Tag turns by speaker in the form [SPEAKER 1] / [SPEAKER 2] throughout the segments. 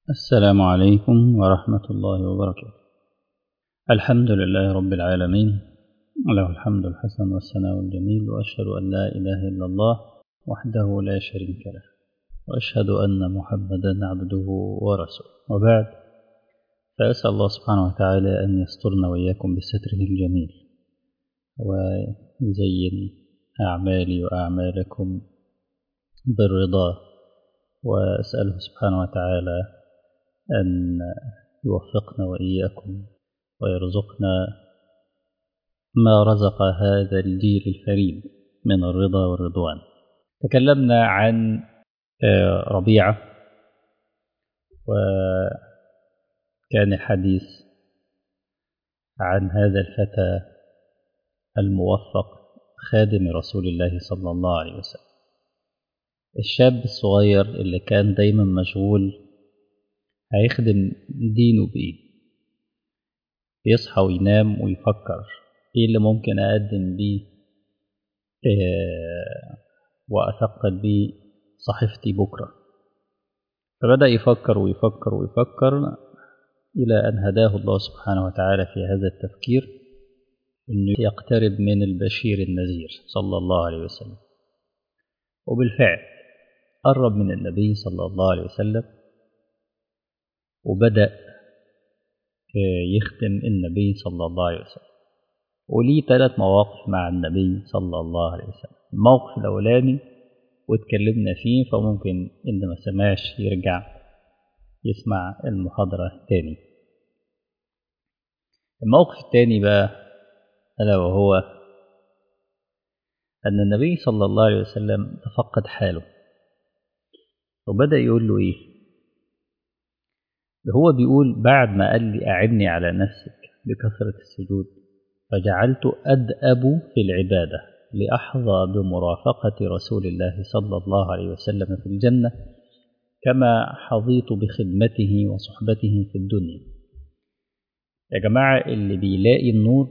[SPEAKER 1] السلام عليكم ورحمة الله وبركاته الحمد لله رب العالمين له الحمد الحسن والثناء الجميل وأشهد أن لا إله إلا الله وحده لا شريك له وأشهد أن محمدا عبده ورسوله وبعد فأسأل الله سبحانه وتعالى أن يسترنا وإياكم بستره الجميل ويزين أعمالي وأعمالكم بالرضا وأسأله سبحانه وتعالى أن يوفقنا وإياكم ويرزقنا ما رزق هذا الجيل الفريد من الرضا والرضوان تكلمنا عن ربيعة وكان الحديث عن هذا الفتى الموفق خادم رسول الله صلى الله عليه وسلم الشاب الصغير اللي كان دايما مشغول هيخدم دينه بإيه يصحى وينام ويفكر إيه اللي ممكن أقدم بيه إيه وأثقل بيه صحيفتي بكرة فبدأ يفكر ويفكر ويفكر إلى أن هداه الله سبحانه وتعالى في هذا التفكير أنه يقترب من البشير النذير صلى الله عليه وسلم وبالفعل قرب من النبي صلى الله عليه وسلم وبدأ يخدم النبي صلى الله عليه وسلم وليه ثلاث مواقف مع النبي صلى الله عليه وسلم الموقف الأولاني واتكلمنا فيه فممكن اللي ما سمعش يرجع يسمع المحاضرة تاني الموقف التاني بقى ألا وهو أن النبي صلى الله عليه وسلم تفقد حاله وبدأ يقول له إيه هو بيقول بعد ما قال لي أعني على نفسك بكثرة السجود فجعلت أدأب في العبادة لأحظى بمرافقة رسول الله صلى الله عليه وسلم في الجنة كما حظيت بخدمته وصحبته في الدنيا يا جماعة اللي بيلاقي النور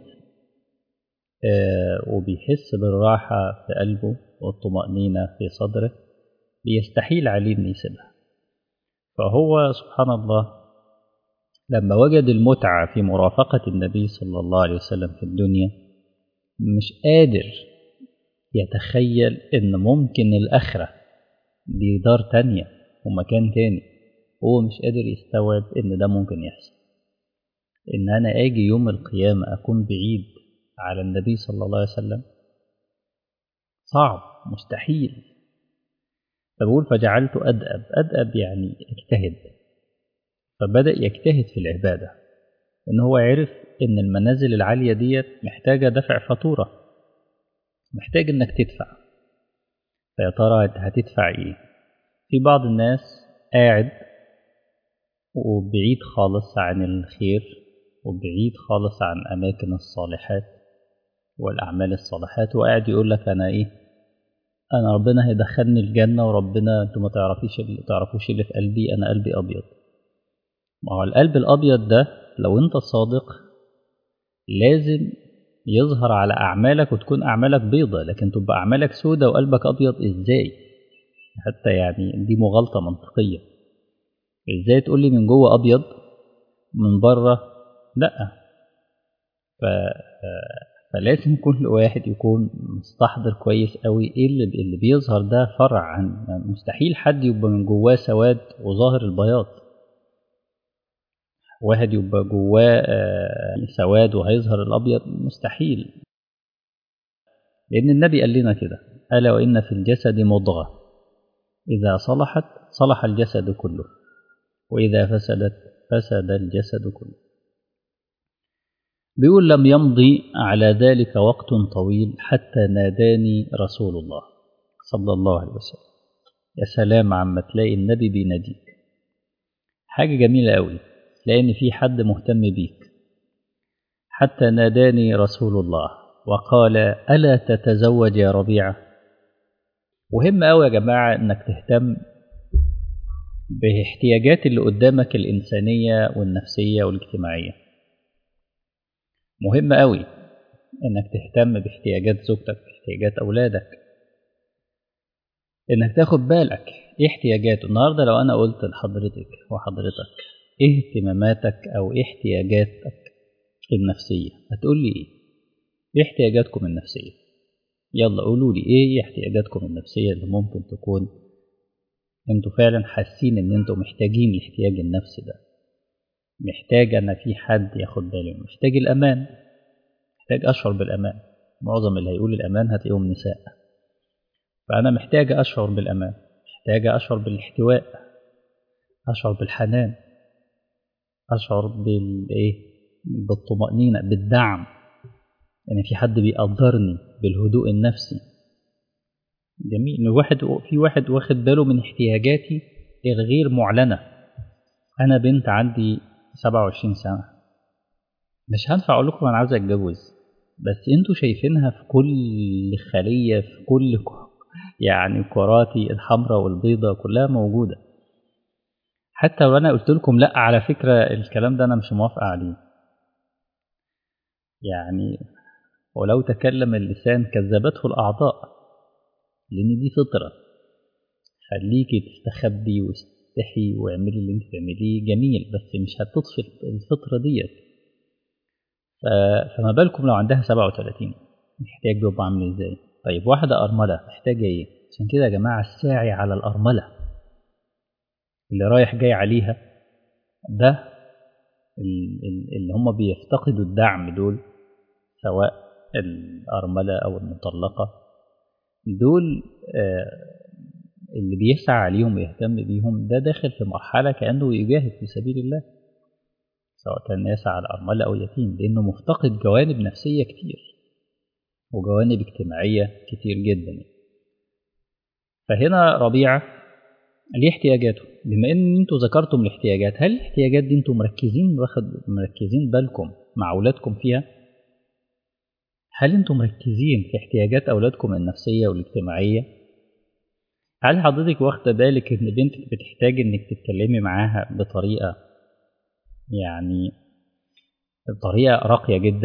[SPEAKER 1] آه وبيحس بالراحة في قلبه والطمأنينة في صدره بيستحيل عليه إن يسيبها فهو سبحان الله لما وجد المتعة في مرافقة النبي صلى الله عليه وسلم في الدنيا مش قادر يتخيل إن ممكن الآخرة دي دار تانية ومكان تاني هو مش قادر يستوعب إن ده ممكن يحصل إن أنا آجي يوم القيامة أكون بعيد على النبي صلى الله عليه وسلم صعب مستحيل فبقول فجعلت أدأب أدأب يعني اجتهد فبدأ يجتهد في العبادة إن هو عرف إن المنازل العالية ديت محتاجة دفع فاتورة محتاج إنك تدفع فيا ترى هتدفع إيه في بعض الناس قاعد وبعيد خالص عن الخير وبعيد خالص عن أماكن الصالحات والأعمال الصالحات وقاعد يقول لك أنا إيه أنا ربنا هيدخلني الجنة وربنا أنتوا ما تعرفيش اللي تعرفوش اللي في قلبي أنا قلبي أبيض ما هو القلب الأبيض ده لو أنت صادق لازم يظهر على أعمالك وتكون أعمالك بيضة لكن تبقى أعمالك سودة وقلبك أبيض إزاي حتى يعني دي مغالطة منطقية إزاي تقول لي من جوه أبيض من بره لأ ف... فلازم كل واحد يكون مستحضر كويس قوي ايه اللي, اللي بيظهر ده فرع عن مستحيل حد يبقى من جواه سواد وظاهر البياض واحد يبقى جواه سواد وهيظهر الابيض مستحيل لان النبي قال لنا كده الا وان في الجسد مضغه اذا صلحت صلح الجسد كله واذا فسدت فسد الجسد كله بيقول لم يمضي على ذلك وقت طويل حتى ناداني رسول الله صلى الله عليه وسلم يا سلام عما تلاقي النبي بيناديك حاجة جميلة قوي تلاقي إن في حد مهتم بيك حتى ناداني رسول الله وقال ألا تتزوج يا ربيعة مهم قوي يا جماعة إنك تهتم باحتياجات اللي قدامك الإنسانية والنفسية والاجتماعية مهم قوي انك تهتم باحتياجات زوجتك باحتياجات اولادك انك تاخد بالك ايه احتياجاته النهارده لو انا قلت لحضرتك وحضرتك ايه اهتماماتك او ايه احتياجاتك النفسيه هتقول لي ايه ايه احتياجاتكم النفسيه يلا قولوا لي ايه احتياجاتكم النفسيه اللي ممكن تكون انتوا فعلا حاسين ان انتوا محتاجين الاحتياج النفسي ده محتاج ان في حد ياخد باله محتاج الامان محتاج اشعر بالامان معظم اللي هيقول الامان هتلاقيهم نساء فانا محتاج اشعر بالامان محتاج اشعر بالاحتواء اشعر بالحنان اشعر بالايه بالطمانينه بالدعم يعني في حد بيقدرني بالهدوء النفسي جميل ان واحد في واحد واخد باله من احتياجاتي الغير معلنه انا بنت عندي 27 سنه مش هنفع اقول لكم انا عاوز اتجوز بس انتوا شايفينها في كل خليه في كل يعني كراتي الحمراء والبيضاء كلها موجوده حتى وانا قلت لكم لا على فكره الكلام ده انا مش موافقه عليه يعني ولو تكلم اللسان كذبته الاعضاء لان دي فطره خليكي تستخبي واستحي واعملي اللي انت تعمليه جميل بس مش هتطفي الفطره ديت فما بالكم لو عندها 37 الاحتياج بيبقى عامل ازاي طيب واحده ارمله محتاجه ايه عشان كده يا جماعه الساعي على الارمله اللي رايح جاي عليها ده اللي هم بيفتقدوا الدعم دول سواء الأرملة أو المطلقة دول اللي بيسعى عليهم ويهتم بيهم ده داخل في مرحلة كأنه يجاهد في سبيل الله سواء كان يسعى على أرملة أو يتيم لأنه مفتقد جوانب نفسية كتير وجوانب اجتماعية كتير جدا فهنا ربيعة ليه احتياجاته بما ان انتوا ذكرتم الاحتياجات هل الاحتياجات دي انتوا مركزين واخد مركزين بالكم مع اولادكم فيها هل انتم مركزين في احتياجات اولادكم النفسيه والاجتماعيه هل حضرتك واخده بالك ان بنتك بتحتاج انك تتكلمي معاها بطريقه يعني بطريقه راقيه جدا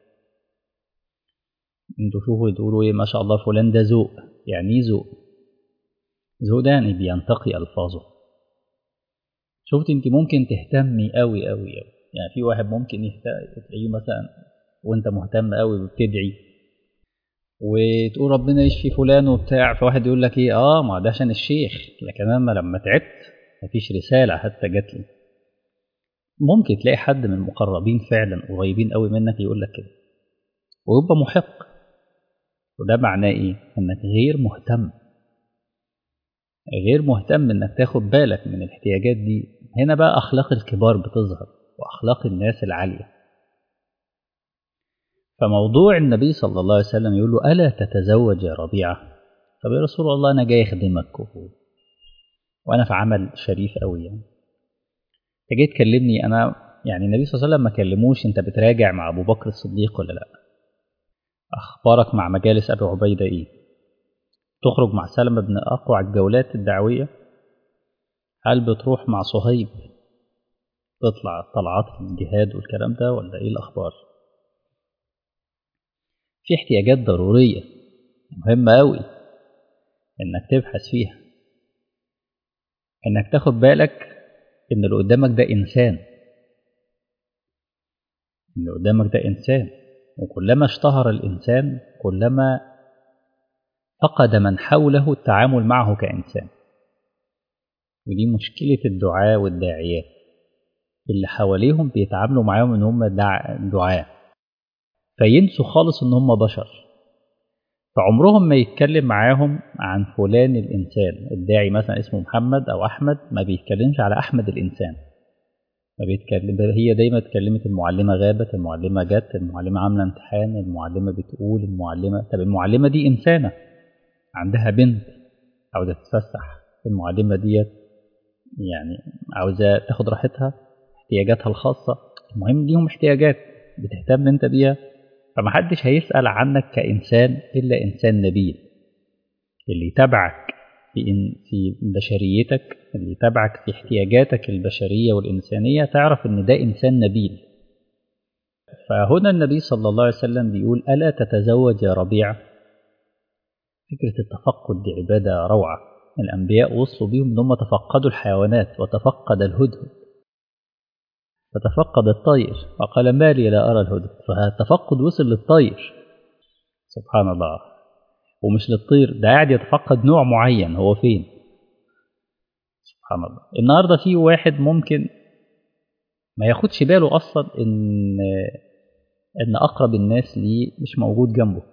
[SPEAKER 1] انتوا شوفوا تقولوا ايه ما شاء الله فلان ده ذوق يعني ايه ذوق ذوق ده يعني بينتقي الفاظه شفت انت ممكن تهتمي قوي قوي قوي يعني في واحد ممكن تلاقيه مثلا وانت مهتم قوي وبتدعي وتقول ربنا يشفي فلان وبتاع فواحد يقول لك ايه اه ما ده عشان الشيخ لكن انا لما تعبت مفيش رساله حتى جات لي ممكن تلاقي حد من المقربين فعلا قريبين قوي منك يقول لك كده ويبقى محق وده معناه ايه انك غير مهتم غير مهتم انك تاخد بالك من الاحتياجات دي هنا بقى اخلاق الكبار بتظهر واخلاق الناس العاليه فموضوع النبي صلى الله عليه وسلم يقول له ألا تتزوج يا ربيعة طب يا رسول الله أنا جاي أخدمك وأنا في عمل شريف أوي يعني أنت جاي تكلمني أنا يعني النبي صلى الله عليه وسلم ما كلموش أنت بتراجع مع أبو بكر الصديق ولا لأ أخبارك مع مجالس أبي عبيدة إيه تخرج مع سلمة بن أقوع الجولات الدعوية هل بتروح مع صهيب تطلع طلعات الجهاد والكلام ده ولا إيه الأخبار في احتياجات ضرورية مهمة أوي إنك تبحث فيها إنك تاخد بالك إن اللي قدامك ده إنسان إن اللي قدامك ده إنسان وكلما اشتهر الإنسان كلما فقد من حوله التعامل معه كإنسان ودي مشكلة الدعاة والداعيات اللي حواليهم بيتعاملوا معاهم إن هم دعاة فينسوا خالص ان هم بشر فعمرهم ما يتكلم معاهم عن فلان الانسان الداعي مثلا اسمه محمد او احمد ما بيتكلمش على احمد الانسان ما بيتكلم هي دايما اتكلمت المعلمه غابت المعلمه جت المعلمه عامله امتحان المعلمه بتقول المعلمه طب المعلمه دي انسانه عندها بنت عاوزه تتفسح المعلمه ديت يعني عاوزه تاخد راحتها احتياجاتها الخاصه المهم ليهم احتياجات بتهتم انت بيها فمحدش هيسأل عنك كإنسان إلا إنسان نبيل اللي يتابعك في, إن في بشريتك اللي يتابعك في احتياجاتك البشرية والإنسانية تعرف إن ده إنسان نبيل فهنا النبي صلى الله عليه وسلم بيقول ألا تتزوج يا ربيع فكرة التفقد دي عبادة روعة الأنبياء وصلوا بيهم إن هم تفقدوا الحيوانات وتفقد الهدهد فتفقد الطير فقال ما لي لا أرى الهدهد فالتفقد وصل للطير سبحان الله ومش للطير ده قاعد يتفقد نوع معين هو فين سبحان الله النهارده في واحد ممكن ما ياخدش باله اصلا ان ان اقرب الناس ليه مش موجود جنبه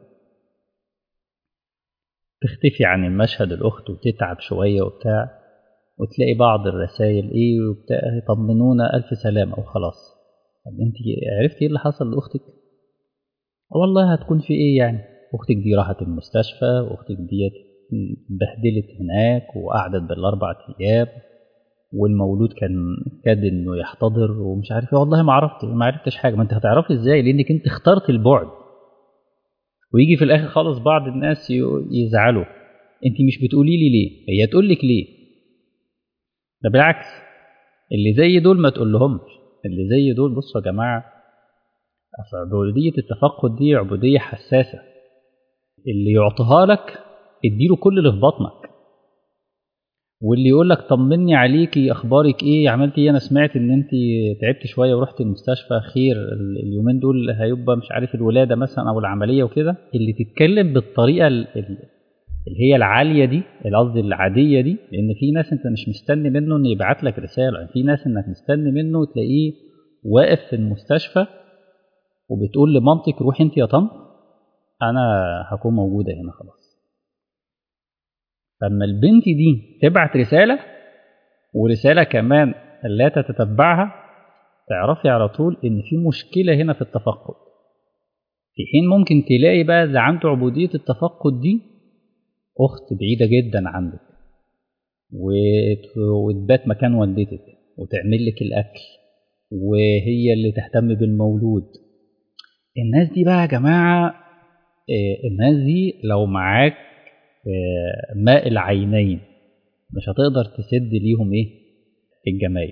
[SPEAKER 1] تختفي عن المشهد الاخت وتتعب شويه وبتاع وتلاقي بعض الرسائل ايه وبتاع طمنونا الف سلامه وخلاص طب انت عرفتي ايه اللي حصل لاختك والله هتكون في ايه يعني اختك دي راحت المستشفى واختك ديت اتبهدلت هناك وقعدت بالاربع ايام والمولود كان كاد انه يحتضر ومش عارف ايه والله ما عرفت ما عرفتش حاجه ما انت هتعرفي ازاي لانك انت اخترت البعد ويجي في الاخر خالص بعض الناس يزعلوا انت مش بتقولي لي ليه هي تقول لك ليه ده بالعكس اللي زي دول ما تقول لهمش اللي زي دول بصوا يا جماعه عبوديه التفقد دي عبوديه حساسه اللي يعطيها لك اديله كل اللي في بطنك واللي يقول لك طمني عليكي اخبارك ايه عملتي ايه انا سمعت ان انت تعبت شويه ورحت المستشفى خير اليومين دول هيبقى مش عارف الولاده مثلا او العمليه وكده اللي تتكلم بالطريقه اللي هي العاليه دي قصدي العاديه دي لان في ناس انت مش مستني منه انه يبعت لك رساله في ناس انك مستني منه تلاقيه واقف في المستشفى وبتقول لمامتك روحي انت يا طنط انا هكون موجوده هنا خلاص فلما البنت دي تبعت رسالة ورسالة كمان لا تتتبعها تعرفي على طول إن في مشكلة هنا في التفقد في حين ممكن تلاقي بقى اللي عنده عبودية التفقد دي أخت بعيدة جدا عنك وتبات مكان والدتك وتعمل لك الأكل وهي اللي تهتم بالمولود الناس دي بقى يا جماعة الناس دي لو معاك ماء العينين مش هتقدر تسد ليهم ايه الجمايل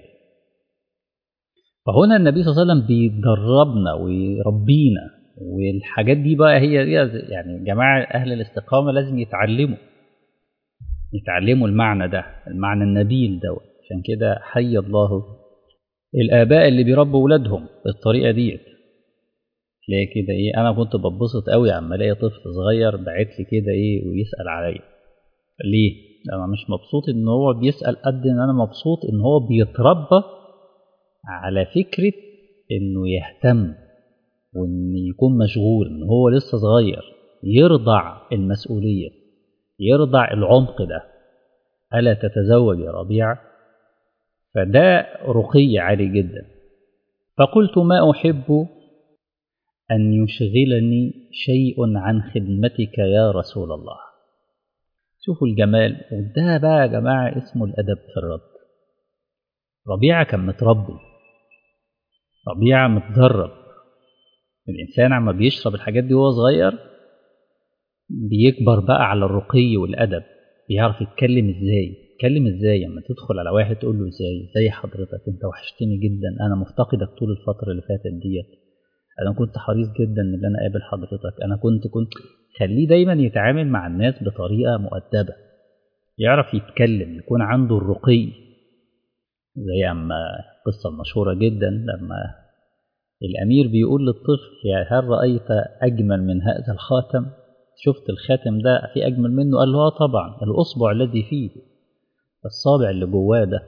[SPEAKER 1] فهنا النبي صلى الله عليه وسلم بيدربنا ويربينا والحاجات دي بقى هي يعني جماعة أهل الاستقامة لازم يتعلموا يتعلموا المعنى ده المعنى النبيل دوت عشان كده حي الله الآباء اللي بيربوا ولادهم بالطريقة ديت تلاقي كده ايه انا كنت بتبسط قوي عما الاقي طفل صغير باعت لي كده ايه ويسال عليا ليه انا مش مبسوط ان هو بيسال قد ان انا مبسوط ان هو بيتربى على فكره انه يهتم وان يكون مشغول ان هو لسه صغير يرضع المسؤوليه يرضع العمق ده الا تتزوج يا ربيع فده رقي عالي جدا فقلت ما احب أن يشغلني شيء عن خدمتك يا رسول الله شوفوا الجمال وده بقى يا جماعة اسمه الأدب في الرد ربيعة كان متربي ربيعة متدرب الإنسان عما بيشرب الحاجات دي وهو صغير بيكبر بقى على الرقي والأدب بيعرف يتكلم ازاي يتكلم ازاي لما تدخل على واحد تقول له ازاي ازاي حضرتك انت وحشتني جدا انا مفتقدك طول الفترة اللي فاتت ديت انا كنت حريص جدا ان انا اقابل حضرتك انا كنت كنت خليه دايما يتعامل مع الناس بطريقه مؤدبه يعرف يتكلم يكون عنده الرقي زي اما القصه المشهوره جدا لما الامير بيقول للطفل يا هل رايت اجمل من هذا الخاتم شفت الخاتم ده في اجمل منه قال له اه طبعا الاصبع الذي فيه الصابع اللي جواه ده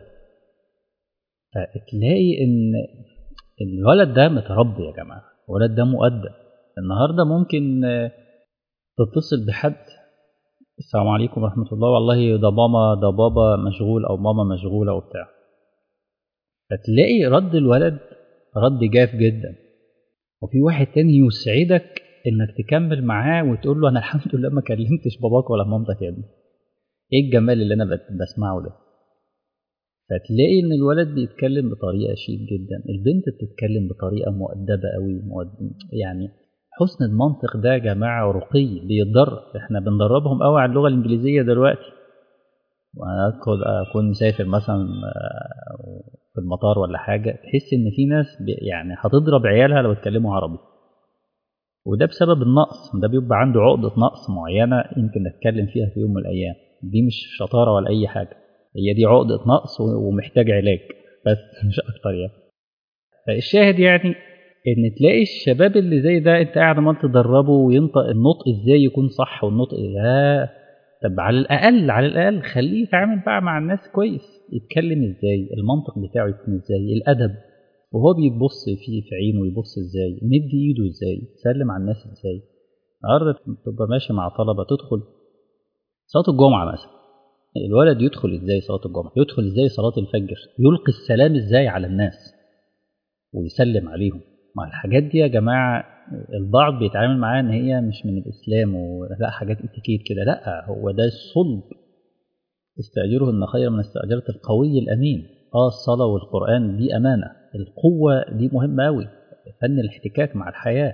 [SPEAKER 1] فتلاقي ان الولد ده متربي يا جماعه الولد ده مؤدب النهارده ممكن تتصل بحد السلام عليكم ورحمة الله والله ده ماما ده بابا مشغول أو ماما مشغولة وبتاع فتلاقي رد الولد رد جاف جدا وفي واحد تاني يسعدك انك تكمل معاه وتقول له انا الحمد لله ما كلمتش باباك ولا مامتك يا ابني ايه الجمال اللي انا بسمعه ده فتلاقي ان الولد بيتكلم بطريقه شيك جدا البنت بتتكلم بطريقه مؤدبه قوي مؤدب يعني حسن المنطق ده يا جماعه رقي بيتدرب احنا بندربهم قوي على اللغه الانجليزيه دلوقتي وانا ادخل اكون مسافر مثلا في المطار ولا حاجه تحس ان في ناس يعني هتضرب عيالها لو اتكلموا عربي وده بسبب النقص ده بيبقى عنده عقده نقص معينه يمكن نتكلم فيها في يوم من الايام دي مش شطاره ولا اي حاجه هي دي عقده نقص ومحتاج علاج بس مش اكتر يعني فالشاهد يعني ان تلاقي الشباب اللي زي ده انت قاعد عمال تدربه وينطق النطق ازاي يكون صح والنطق لا طب على الاقل على الاقل خليه يتعامل بقى مع الناس كويس يتكلم ازاي المنطق بتاعه يكون ازاي الادب وهو بيبص فيه في عينه يبص ازاي يمد ايده ازاي يسلم على الناس ازاي النهارده تبقى ماشي مع طلبه تدخل صلاه الجمعه مثلا الولد يدخل ازاي صلاه الجمعه يدخل ازاي صلاه الفجر يلقي السلام ازاي على الناس ويسلم عليهم ما الحاجات دي يا جماعه البعض بيتعامل معاها ان هي مش من الاسلام ولا حاجات اتيكيت كده لا هو ده الصلب استاجره ان خير من استاجرت القوي الامين اه الصلاه والقران دي امانه القوه دي مهمه قوي فن الاحتكاك مع الحياه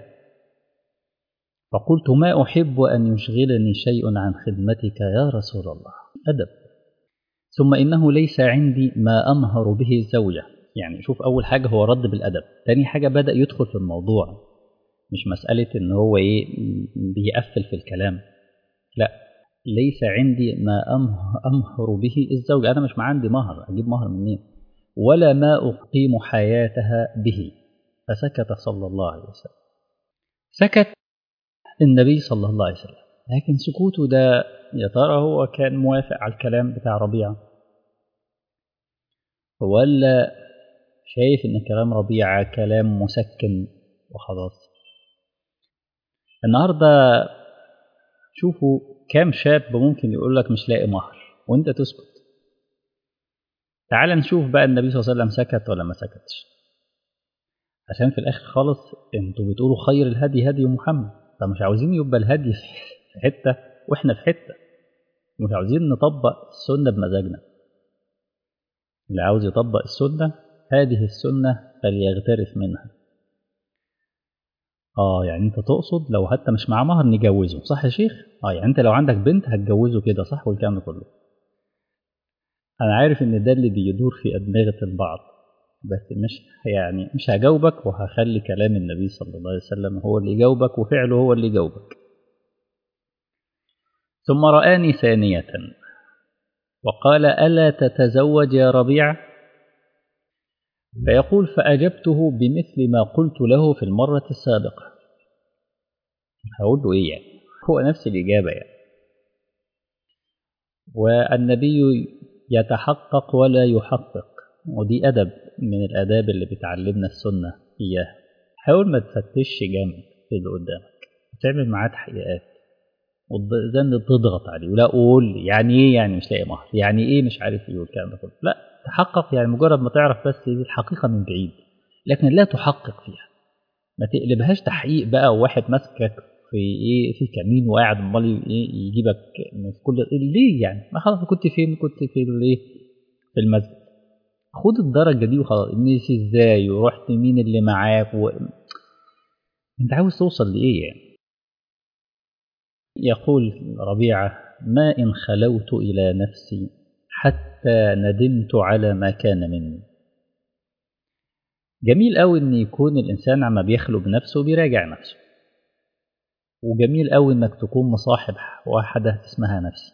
[SPEAKER 1] فقلت ما احب ان يشغلني شيء عن خدمتك يا رسول الله ادب ثم انه ليس عندي ما امهر به الزوجه يعني شوف اول حاجه هو رد بالادب تاني حاجه بدا يدخل في الموضوع مش مساله ان هو ايه بيقفل في الكلام لا ليس عندي ما امهر به الزوجه انا مش ما عندي مهر اجيب مهر منين ولا ما اقيم حياتها به فسكت صلى الله عليه وسلم سكت النبي صلى الله عليه وسلم لكن سكوته ده يا ترى هو كان موافق على الكلام بتاع ربيعه ولا شايف ان كلام ربيعه كلام مسكن وخلاص النهارده شوفوا كام شاب ممكن يقول لك مش لاقي مهر وانت تسكت تعال نشوف بقى النبي صلى الله عليه وسلم سكت ولا ما سكتش عشان في الاخر خالص انتوا بتقولوا خير الهدي هدي محمد فمش عاوزين يبقى الهدي في حته واحنا في حته مش عاوزين نطبق السنه بمزاجنا اللي عاوز يطبق السنه هذه السنه فليغترف منها اه يعني انت تقصد لو حتى مش معاه مهر نجوزه صح يا شيخ اه يعني انت لو عندك بنت هتجوزه كده صح والكلام ده كله انا عارف ان ده اللي بيدور في ادمغه البعض بس مش يعني مش هجاوبك وهخلي كلام النبي صلى الله عليه وسلم هو اللي يجاوبك وفعله هو اللي يجاوبك ثم رآني ثانية وقال ألا تتزوج يا ربيع فيقول فأجبته بمثل ما قلت له في المرة السابقة هقول له إيه يعني هو نفس الإجابة يعني والنبي يتحقق ولا يحقق ودي أدب من الآداب اللي بتعلمنا السنة إياها حاول ما تفتش جامد في اللي قدامك تعمل معاه تحقيقات وزن تضغط عليه ولا قول يعني ايه يعني مش لاقي مهر يعني ايه مش عارف ايه والكلام ده كله لا تحقق يعني مجرد ما تعرف بس دي الحقيقه من بعيد لكن لا تحقق فيها ما تقلبهاش تحقيق بقى وواحد ماسكك في ايه في كمين وقاعد امال ايه يجيبك من كل ليه يعني ما خلاص كنت فين كنت في الايه في المسجد خد الدرجه دي وخلاص مشي ازاي ورحت مين اللي معاك و... انت عاوز توصل لايه يعني يقول ربيعه ما ان خلوت الى نفسي حتى ندمت على ما كان مني جميل قوي ان يكون الانسان عما بيخلو بنفسه بيراجع نفسه وجميل قوي انك تكون مصاحب واحده اسمها نفسي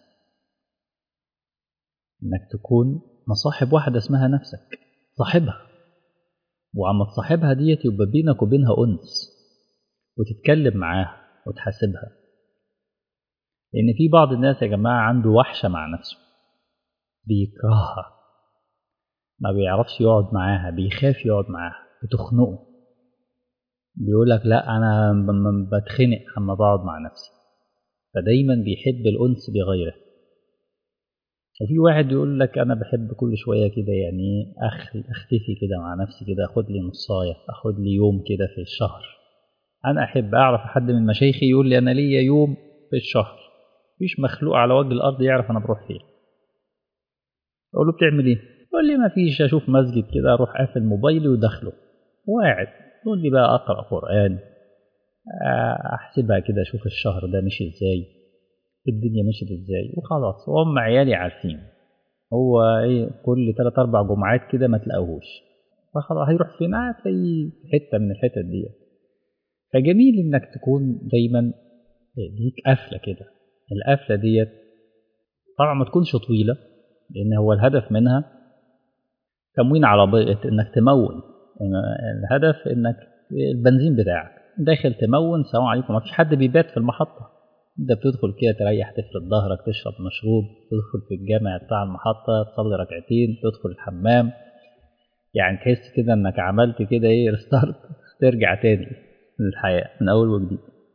[SPEAKER 1] انك تكون مصاحب واحده اسمها نفسك صاحبها وعما تصاحبها ديت يبقى بينك وبينها انس وتتكلم معاها وتحاسبها لان في بعض الناس يا جماعه عنده وحشه مع نفسه بيكرهها ما بيعرفش يقعد معاها بيخاف يقعد معاها بتخنقه بيقول لك لا انا بتخنق اما بقعد مع نفسي فدايما بيحب الانس بغيره وفي واحد يقول لك انا بحب كل شويه كده يعني أخ اختفي كده مع نفسي كده اخد لي نصايه اخد لي يوم كده في الشهر انا احب اعرف حد من مشايخي يقول لي انا ليا يوم في الشهر مفيش مخلوق على وجه الارض يعرف انا بروح فين اقول له بتعمل ايه يقول لي ما فيش اشوف مسجد كده اروح قافل موبايلي وداخله وقاعد يقول لي بقى اقرا قران احسبها كده اشوف الشهر ده مشي ازاي الدنيا مشيت ازاي وخلاص وهم عيالي عارفين هو ايه كل ثلاث اربع جمعات كده ما تلاقوهوش فخلاص هيروح فين هتلاقيه في حته من الحتت دي فجميل انك تكون دايما ليك قفله كده القفله ديت طبعا ما تكونش طويلة لأن هو الهدف منها تموين عربية إنك تمون الهدف إنك البنزين بتاعك داخل تمون سلام عليكم ما فيش حد بيبات في المحطة انت بتدخل كده تريح تفرد ظهرك تشرب مشروب تدخل في الجامع بتاع المحطة تصلي ركعتين تدخل الحمام يعني تحس كده انك عملت كده ايه ريستارت ترجع تاني للحياة من أول وجديد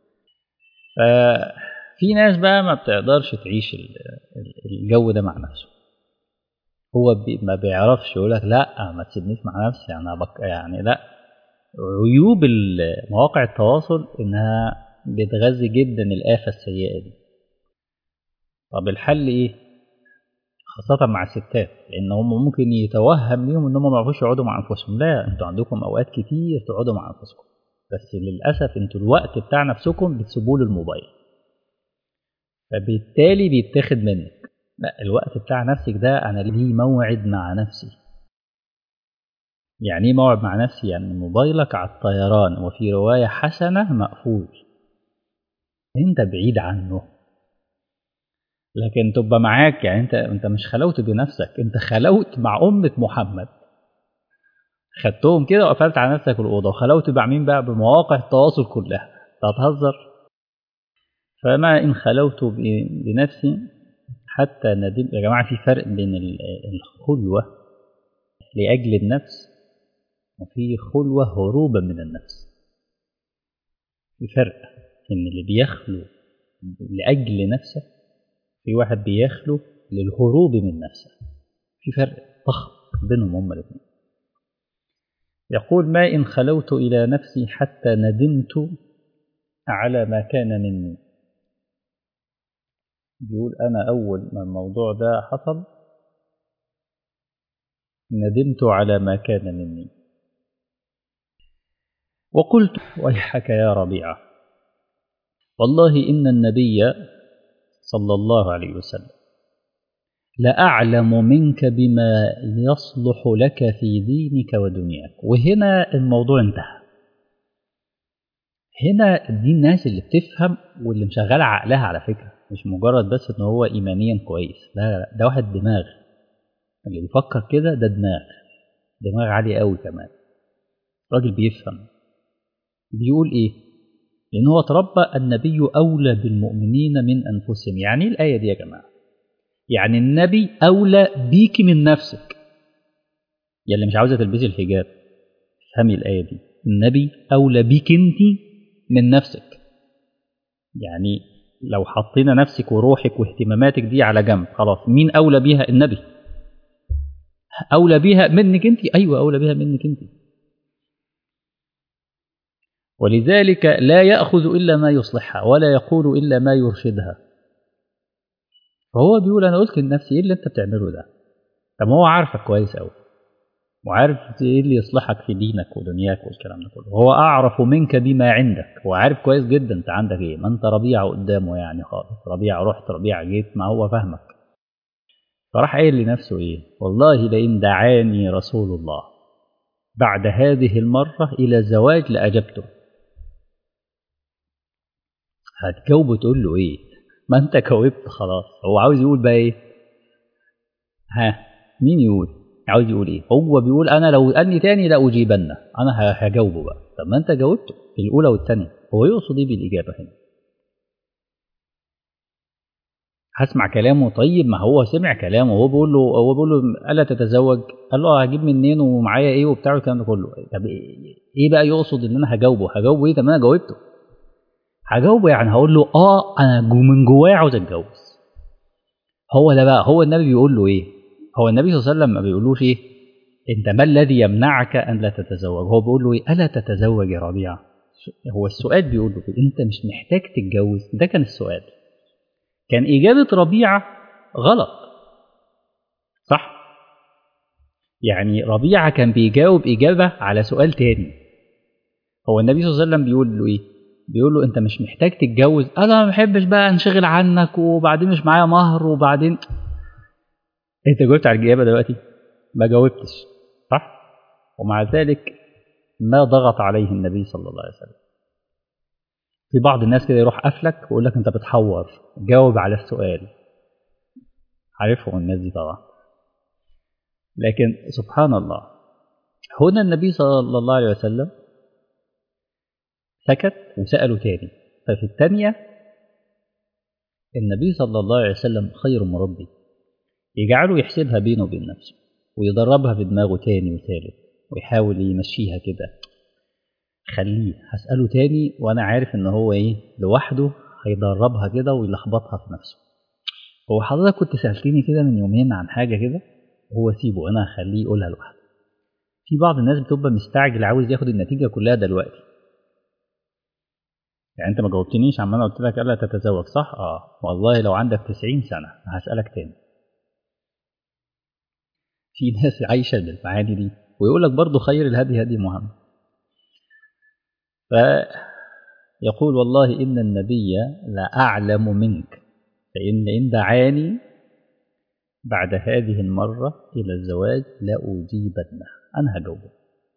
[SPEAKER 1] في ناس بقى ما بتقدرش تعيش الجو ده مع نفسه هو بي ما بيعرفش يقول لك لا ما تسيبنيش مع نفسي انا بك يعني لا عيوب مواقع التواصل انها بتغذي جدا الآفة السيئة دي طب الحل ايه خاصة مع الستات لأن هم ممكن يتوهم ليهم إن هم ما يعرفوش يقعدوا مع أنفسهم لا أنتوا عندكم أوقات كتير تقعدوا مع أنفسكم بس للأسف أنتوا الوقت بتاع نفسكم بتسيبوه للموبايل فبالتالي بيتاخد منك لا الوقت بتاع نفسك ده أنا ليه موعد مع نفسي يعني ايه موعد مع نفسي يعني موبايلك على الطيران وفي رواية حسنة مقفول انت بعيد عنه لكن تبقى معاك يعني انت انت مش خلوت بنفسك انت خلوت مع أمة محمد خدتهم كده وقفلت على نفسك الأوضة وخلوت مع مين بقى بمواقع التواصل كلها انت هتهزر فما إن خلوت بنفسي حتى ندم يا جماعة في فرق بين الخلوة لأجل النفس وفي خلوة هروبا من النفس في فرق إن اللي بيخلو لأجل نفسه في واحد بيخلو للهروب من نفسه في فرق ضخم بينهم هما الاثنين يقول ما إن خلوت إلى نفسي حتى ندمت على ما كان مني بيقول أنا أول ما الموضوع ده حصل ندمت على ما كان مني وقلت ويحك يا ربيعة والله إن النبي صلى الله عليه وسلم لأعلم منك بما يصلح لك في دينك ودنياك وهنا الموضوع انتهى هنا دي الناس اللي بتفهم واللي مشغلة عقلها على فكرة مش مجرد بس ان هو ايمانيا كويس لا لا ده واحد دماغ اللي بيفكر كده ده دماغ دماغ عالي قوي كمان راجل بيفهم بيقول ايه لان هو تربى النبي اولى بالمؤمنين من انفسهم يعني ايه الايه دي يا جماعه يعني النبي اولى بيك من نفسك يا اللي مش عاوزه تلبسي الحجاب فهمي الايه دي النبي اولى بيك انت من نفسك يعني لو حطينا نفسك وروحك واهتماماتك دي على جنب خلاص مين اولى بيها النبي اولى بيها منك انت ايوه اولى بيها منك انت ولذلك لا ياخذ الا ما يصلحها ولا يقول الا ما يرشدها فهو بيقول انا قلت لنفسي ايه اللي انت بتعمله ده طب هو عارفك كويس قوي وعارف ايه اللي يصلحك في دينك ودنياك والكلام ده كله هو اعرف منك بما عندك هو عارف كويس جدا انت عندك ايه ما انت ربيعه قدامه يعني خالص ربيعه رحت ربيعه جيت ما هو فاهمك فراح قايل لنفسه ايه والله لئن دعاني رسول الله بعد هذه المرة إلى زواج لأجبته هتجاوبه تقول له ايه ما انت جاوبت خلاص هو عاوز يقول بقى ايه ها مين يقول عاوز يقول ايه هو بيقول انا لو قالني تاني لاجيبنه انا هجاوبه بقى طب ما انت جاوبته في الاولى والثانيه هو يقصد ايه بالاجابه هنا هسمع كلامه طيب ما هو سمع كلامه وهو بيقول له هو بيقول له الا تتزوج قال له هجيب منين ومعايا ايه وبتاع الكلام ده كله طب ايه بقى يقصد ان انا هجاوبه هجاوبه ايه طب انا جاوبته هجاوبه يعني هقول له اه انا جو من جوايا عاوز اتجوز هو ده بقى هو النبي بيقول له ايه هو النبي صلى الله عليه وسلم ما بيقولوش ايه انت ما الذي يمنعك ان لا تتزوج هو بيقول له ايه الا تتزوج يا ربيعه هو السؤال بيقول له انت مش محتاج تتجوز ده كان السؤال كان اجابه ربيعه غلط صح يعني ربيعه كان بيجاوب اجابه على سؤال تاني هو النبي صلى الله عليه وسلم بيقول له ايه بيقول له انت مش محتاج تتجوز انا ما بحبش بقى انشغل عنك وبعدين مش معايا مهر وبعدين انت جاوبت على الاجابه دلوقتي ما جاوبتش صح ومع ذلك ما ضغط عليه النبي صلى الله عليه وسلم في بعض الناس كده يروح قفلك ويقول لك انت بتحور جاوب على السؤال عارفهم الناس دي طبعا لكن سبحان الله هنا النبي صلى الله عليه وسلم سكت وسأله تاني ففي الثانية النبي صلى الله عليه وسلم خير مربي يجعله يحسبها بينه وبين نفسه ويدربها في دماغه تاني وثالث ويحاول يمشيها كده خليه هسأله تاني وأنا عارف إن هو إيه لوحده هيدربها كده ويلخبطها في نفسه هو حضرتك كنت سألتني كده من يومين عن حاجة كده هو سيبه أنا هخليه يقولها لوحده في بعض الناس بتبقى مستعجل عاوز ياخد النتيجة كلها دلوقتي يعني انت ما جاوبتنيش عما انا قلت لك الا تتزوج صح اه والله لو عندك 90 سنه هسالك تاني في ناس عايشه بالمعاني دي ويقول لك برضه خير الهدي هدي محمد فيقول والله ان النبي لاعلم منك فان ان دعاني بعد هذه المره الى الزواج لاجيبنه انا هجاوبه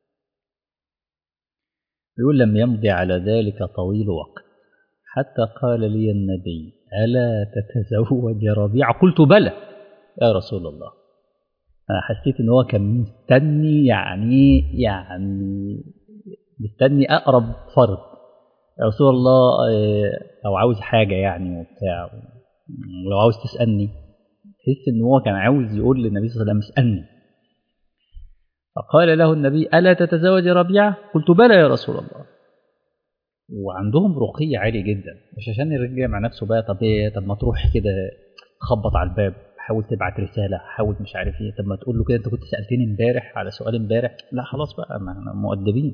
[SPEAKER 1] يقول لم يمضي على ذلك طويل وقت حتى قال لي النبي ألا تتزوج ربيع قلت بلى يا رسول الله أنا حسيت إن هو كان مستني يعني يعني مستني أقرب فرد يا رسول الله لو عاوز حاجة يعني وبتاع ولو عاوز تسألني تحس إن هو كان عاوز يقول للنبي صلى الله عليه وسلم اسألني فقال له النبي ألا تتزوج ربيعة قلت بلى يا رسول الله وعندهم رقي عالي جدا مش عشان يرجع مع نفسه بقى طب ايه طب ما تروح كده تخبط على الباب حاول تبعت رساله حاول مش عارف ايه طب ما تقول له كده انت كنت سالتني امبارح على سؤال امبارح لا خلاص بقى ما احنا مؤدبين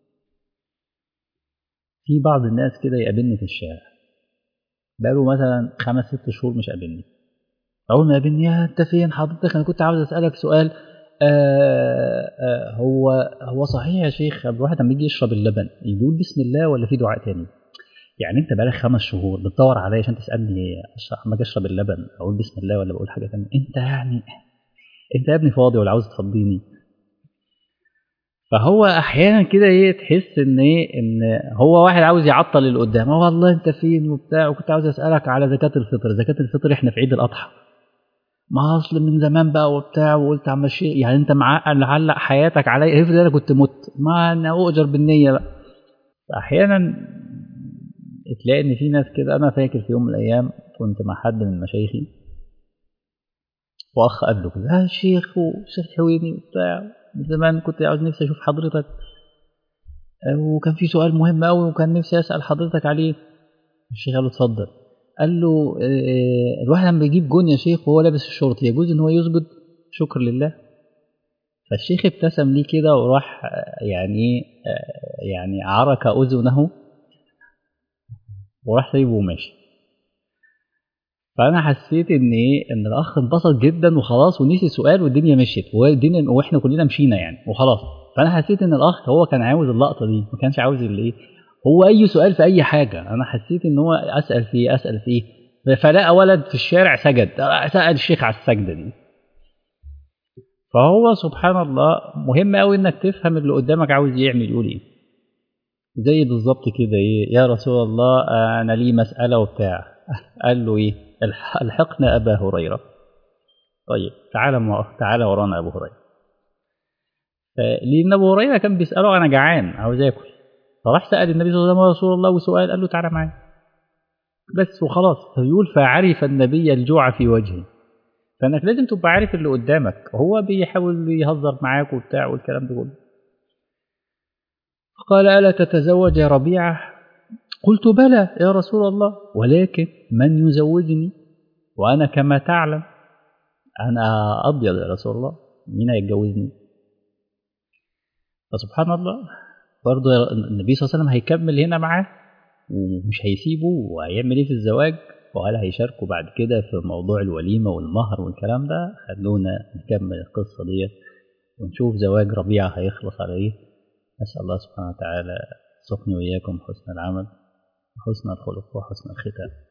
[SPEAKER 1] في بعض الناس كده يقابلني في الشارع بقاله مثلا خمس ست شهور مش قابلني اول ما قابلني يا انت فين حضرتك انا كنت عاوز اسالك سؤال آه آه هو هو صحيح يا شيخ الواحد لما يجي يشرب اللبن يقول بسم الله ولا في دعاء تاني؟ يعني انت بقالك خمس شهور بتدور عليا عشان تسالني اما اجي اشرب اللبن اقول بسم الله ولا بقول حاجه تانية انت يعني انت يا ابني فاضي ولا عاوز تفضيني فهو احيانا كده ايه تحس ان ايه ان هو واحد عاوز يعطل اللي قدامه والله انت فين وبتاع وكنت عاوز اسالك على زكاه الفطر زكاه الفطر احنا في عيد الاضحى ما اصل من زمان بقى وبتاع وقلت عم الشيء يعني انت معقل علق حياتك عليا افرض انا كنت مت ما انا اؤجر بالنيه بقى احيانا تلاقي ان في ناس كده انا فاكر في يوم من الايام كنت مع حد من مشايخي واخ قال له كده يا شيخ وشيخ حويني وبتاع من زمان كنت عاوز نفسي اشوف حضرتك وكان في سؤال مهم قوي وكان نفسي اسال حضرتك عليه الشيخ قال له اتفضل قال له الواحد لما بيجيب جون يا شيخ وهو لابس الشورت يجوز ان هو يسجد شكر لله فالشيخ ابتسم ليه كده وراح يعني يعني عرك اذنه وراح سايبه وماشي فانا حسيت ان ايه ان الاخ انبسط جدا وخلاص ونسي السؤال والدنيا مشيت والدنيا واحنا كلنا مشينا يعني وخلاص فانا حسيت ان الاخ هو كان عاوز اللقطه دي ما كانش عاوز اللي ايه هو اي سؤال في اي حاجه انا حسيت ان هو اسال فيه اسال فيه فلقى ولد في الشارع سجد سال الشيخ على السجده دي فهو سبحان الله مهم قوي انك تفهم اللي قدامك عاوز يعمل يقول ايه زي بالظبط كده ايه يا رسول الله انا لي مساله وبتاع قال له ايه الحقنا ابا هريره طيب تعالى تعالى ورانا ابو هريره لان ابو هريره كان بيساله انا جعان عاوز اكل فراح سال النبي صلى الله عليه وسلم يا رسول الله وسؤال قال له تعالى معايا بس وخلاص فبيقول فعرف النبي الجوع في وجهه فانك لازم تبقى عارف اللي قدامك هو بيحاول يهزر معاك وبتاع والكلام ده كله فقال الا تتزوج يا ربيعه قلت بلى يا رسول الله ولكن من يزوجني وانا كما تعلم انا ابيض يا رسول الله مين هيتجوزني فسبحان الله برضه النبي صلى الله عليه وسلم هيكمل هنا معاه ومش هيسيبه وهيعمل ايه في الزواج وهل هيشاركوا بعد كده في موضوع الوليمة والمهر والكلام ده خلونا نكمل القصة ديت ونشوف زواج ربيعة هيخلص على ايه نسأل الله سبحانه وتعالى يرزقني وإياكم حسن العمل وحسن الخلق وحسن الختام